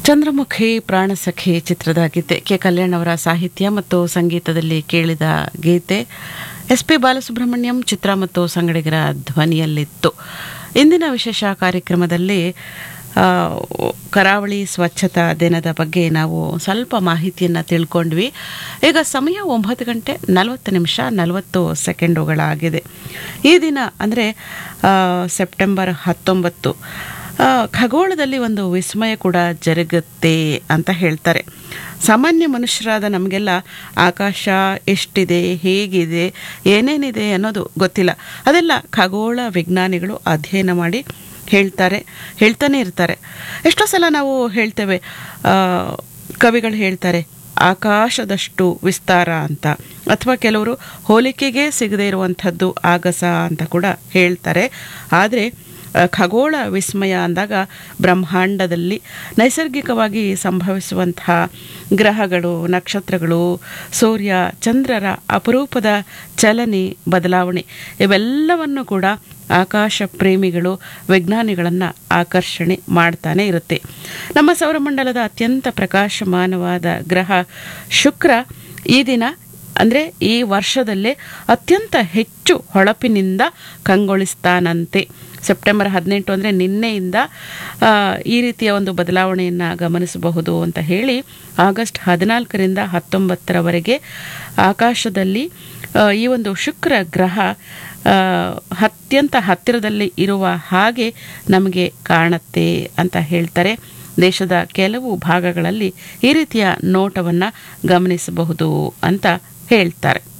ಚಂದ್ರಮುಖಿ ಪ್ರಾಣಸಖಿ ಚಿತ್ರದ ಗೀತೆ ಕೆ ಕಲ್ಯಾಣ್ ಅವರ ಸಾಹಿತ್ಯ ಮತ್ತು ಸಂಗೀತದಲ್ಲಿ ಕೇಳಿದ ಗೀತೆ ಎಸ್ ಪಿ ಬಾಲಸುಬ್ರಹ್ಮಣ್ಯಂ ಚಿತ್ರ ಮತ್ತು ಸಂಗಡಿಗರ ಧ್ವನಿಯಲ್ಲಿತ್ತು ಇಂದಿನ ವಿಶೇಷ ಕಾರ್ಯಕ್ರಮದಲ್ಲಿ ಆ, ಕರಾವಳಿ ಸ್ವಚ್ಛತಾ ದಿನದ ಬಗ್ಗೆ ನಾವು ಸ್ವಲ್ಪ ಮಾಹಿತಿಯನ್ನು ತಿಳ್ಕೊಂಡ್ವಿ ಈಗ ಸಮಯ ಒಂಬತ್ತು ಗಂಟೆ ನಲವತ್ತು ನಿಮಿಷ ನಲವತ್ತು ಸೆಕೆಂಡುಗಳಾಗಿದೆ ಈ ದಿನ ಅಂದರೆ ಸೆಪ್ಟೆಂಬರ್ ಹತ್ತೊಂಬತ್ತು ಆ, ಖಗೋಳದಲ್ಲಿ ಒಂದು ವಿಸ್ಮಯ ಕೂಡ ಜರುಗುತ್ತೆ ಅಂತ ಹೇಳ್ತಾರೆ ಸಾಮಾನ್ಯ ಮನುಷ್ಯರಾದ ನಮಗೆಲ್ಲ ಆಕಾಶ ಎಷ್ಟಿದೆ ಹೇಗಿದೆ ಏನೇನಿದೆ ಅನ್ನೋದು ಗೊತ್ತಿಲ್ಲ ಅದೆಲ್ಲ ಖಗೋಳ ವಿಜ್ಞಾನಿಗಳು ಅಧ್ಯಯನ ಮಾಡಿ ಹೇಳ್ತಾರೆ ಹೇಳ್ತಾನೆ ಇರ್ತಾರೆ ಎಷ್ಟೋ ಸಲ ನಾವು ಹೇಳ್ತೇವೆ ಆ, ಕವಿಗಳು ಹೇಳ್ತಾರೆ ಆಕಾಶದಷ್ಟು ವಿಸ್ತಾರ ಅಂತ ಅಥವಾ ಕೆಲವರು ಹೋಲಿಕೆಗೆ ಸಿಗದೇ ಇರುವಂಥದ್ದು ಆಗಸ ಅಂತ ಕೂಡ ಹೇಳ್ತಾರೆ ಆದರೆ ಆ, ಖಗೋಳ ವಿಸ್ಮಯ ಅಂದಾಗ ಬ್ರಹ್ಮಾಂಡದಲ್ಲಿ ನೈಸರ್ಗಿಕವಾಗಿ ಸಂಭವಿಸುವಂತಹ ಗ್ರಹಗಳು ನಕ್ಷತ್ರಗಳು ಸೂರ್ಯ ಚಂದ್ರರ ಅಪರೂಪದ ಚಲನೆ ಬದಲಾವಣೆ ಇವೆಲ್ಲವನ್ನು ಕೂಡ ಆಕಾಶ ಪ್ರೇಮಿಗಳು ವಿಜ್ಞಾನಿಗಳನ್ನು ಆಕರ್ಷಣೆ ಮಾಡ್ತಾನೆ ಇರುತ್ತೆ ನಮ್ಮ ಸೌರಮಂಡಲದ ಅತ್ಯಂತ ಪ್ರಕಾಶಮಾನವಾದ ಗ್ರಹ ಶುಕ್ರ ಈ ದಿನ ಅಂದರೆ ಈ ವರ್ಷದಲ್ಲೇ ಅತ್ಯಂತ ಹೆಚ್ಚು ಹೊಳಪಿನಿಂದ ಕಂಗೊಳಿಸ್ತಾನಂತೆ ಸೆಪ್ಟೆಂಬರ್ ಹದಿನೆಂಟು ಅಂದರೆ ನಿನ್ನೆಯಿಂದ ಆ, ಈ ರೀತಿಯ ಒಂದು ಬದಲಾವಣೆಯನ್ನು ಗಮನಿಸಬಹುದು ಅಂತ ಹೇಳಿ ಆಗಸ್ಟ್ ಹದಿನಾಲ್ಕರಿಂದ ಹತ್ತೊಂಬತ್ತರವರೆಗೆ ಆಕಾಶದಲ್ಲಿ ಆ, ಈ ಒಂದು ಶುಕ್ರ ಗ್ರಹ ಆ, ಅತ್ಯಂತ ಹತ್ತಿರದಲ್ಲಿ ಇರುವ ಹಾಗೆ ನಮಗೆ ಕಾಣುತ್ತೆ ಅಂತ ಹೇಳ್ತಾರೆ ದೇಶದ ಕೆಲವು ಭಾಗಗಳಲ್ಲಿ ಈ ರೀತಿಯ ನೋಟವನ್ನು ಗಮನಿಸಬಹುದು ಅಂತ ಹೇಳ್ತಾರೆ